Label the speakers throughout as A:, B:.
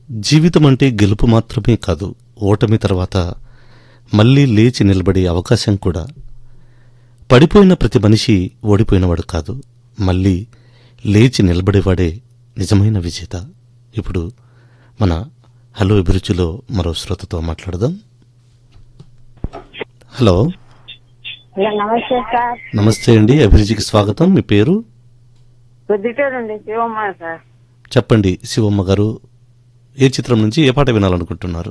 A: జీవితం అంటే గెలుపు మాత్రమే కాదు ఓటమి తర్వాత మళ్ళీ లేచి నిలబడే అవకాశం కూడా పడిపోయిన ప్రతి మనిషి ఓడిపోయినవాడు కాదు మళ్ళీ లేచి నిలబడేవాడే నిజమైన విజేత ఇప్పుడు మన హలో అభిరుచిలో మరో శ్రోతతో మాట్లాడదాం హలో
B: హలో నమస్తే సార్
A: నమస్తే అండి అభిరుచికి స్వాగతం మీ పేరు
B: పొద్దుటూరుండి శివమ్మ సార్
A: చెప్పండి శివమ్మ గారు ఏ చిత్రం నుంచి ఏ పాట వినాలనుకుంటున్నారు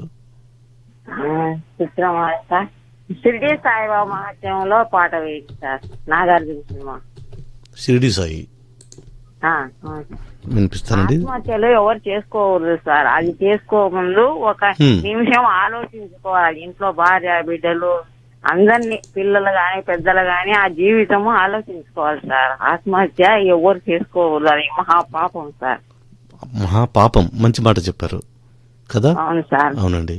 B: ఆ, చిత్రం సార్ షిరిడి సాయిబాబా మహత్యంలో పాట వేయండి సార్ నాగార్జున సినిమా
A: షిరిడి సాయి
B: ఆ, అవును సార్.
A: వినిపిస్తానండి
B: ఆత్మహత్యలు ఎవరు చేసుకోకూడదు సార్ అది చేసుకోకముందు ఒక
A: హ్మ్.
B: నిమిషం ఆలోచించుకోవాలి ఇంట్లో భార్య బిడ్డలు అందరినీ పిల్లలు గాని పెద్దలు గాని ఆ జీవితము ఆలోచించుకోవాలి సార్ ఆత్మహత్య ఎవరు చేసుకోకూడదు అది మహాపాపం సార్
A: మహాపాపం మంచి మాట చెప్పారు కదా
B: అవును సార్
A: అవునండి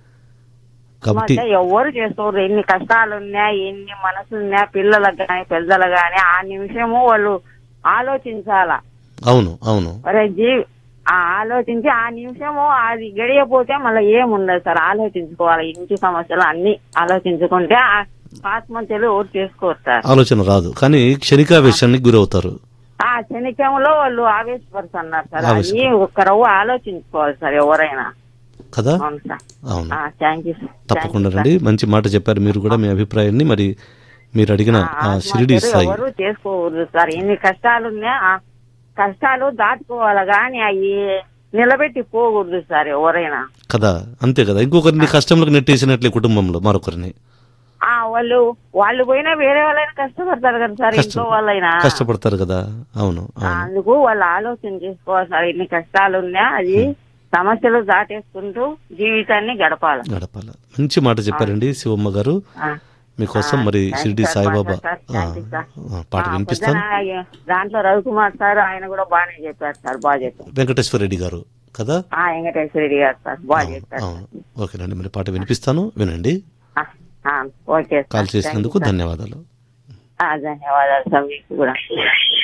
A: కాబట్టి
B: మధ్య ఎవరు చేసుకోరు ఎన్ని కష్టాలు ఉన్నా ఎన్ని మనసున్నా పిల్లలకు గాని పెద్దలు గాని ఆ నిమిషము వాళ్ళు ఆలోచించాలా
A: అవును అవును
B: ఒరే జీవి ఆ ఆలోచించి ఆ నిమిషము అది గడియపోతే మళ్ళీ ఏముండదు సార్ ఆలోచించుకోవాలి ఇంటి సమస్యలు అన్ని ఆలోచించుకుంటే ఆ ఆత్మహత్యలు ఎవరు చేసుకోరు సార్
A: ఆలోచన రాదు కానీ క్షణికావేశానికి గురవుతారు
B: ఆ శనిక్యంలో వాళ్ళు ఆవేశపడుతున్నారు సార్
A: ఆవేశపడు-
B: అది ఒక్కరవ్వ ఆలోచించుకోవాలి సార్ ఎవరైనా
A: కదా
B: అవును సార్
A: అవును
B: థ్యాంక్ యూ సార్
A: తప్పకుండా రండి మంచి మాట చెప్పారు మీరు కూడా మీ అభిప్రాయాన్ని మరి మీరు అడిగిన ఆ షిరిడి
B: ఆత్మహత్యలు
A: సాయి
B: ఎవరు చేసుకోకూడదు సార్ ఎన్ని కష్టాలున్నా ఆ కష్టాలు దాటుకోవాలి కానీ అవి నిలబెట్టి పోకూడదు సార్ ఎవరైనా
A: కదా అంతే కదా ఇంకొకరిని కష్టంలోకి నెట్టేసినట్లే కుటుంబంలో మరొకరిని
B: ఆ వాళ్ళు వాళ్ళు పోయినా వేరే వాళ్ళైనా కష్టపడతారు కదా సార్
A: కష్టం
B: ఇంట్లో వాళ్ళైనా
A: కష్టపడతారు కదా అవును
B: ఆ,
A: అవును
B: అందుకు వాళ్ళు ఆలోచన చేసుకోవాలి సార్ ఎన్ని కష్టాలు ఉన్నా అది సమస్యలు దాటేసుకుంటూ జీవితాన్ని గడపాలి
A: గడపాల మంచి మాట చెప్పారండి శివమ్మ గారు
B: ఆ.
A: మీకోసం
B: ఆ,
A: మరి
B: థాంక్స్
A: షిరిడి
B: సార్,
A: సాయిబాబా
B: బాగా సార్,
A: ఆ,
B: థాంక్స్ సార్.
A: ఆ, పాట
B: ఆ,
A: వినిపిస్తాను
B: పొద్దున దాంట్లో రవికుమార్ సార్ ఆయన కూడా బాగానే చెప్పారు సార్ బాగా చెప్పారు
A: వెంకటేశ్వర రెడ్డి గారు కదా
B: ఆ వెంకటేశ్వర రెడ్డి గారు సార్ బాగా
A: అవును,
B: చెప్పారు
A: అవును ఓకేనండి మరి పాట వినిపిస్తాను వినండి
B: ఆ, ఆ, ఓకే సార్
A: కాల్ చేసినందుకు
B: థాంక్స్ సార్.
A: ధన్యవాదాలు
B: ఆ, ధన్యవాదాలు సార్ మీకు కూడా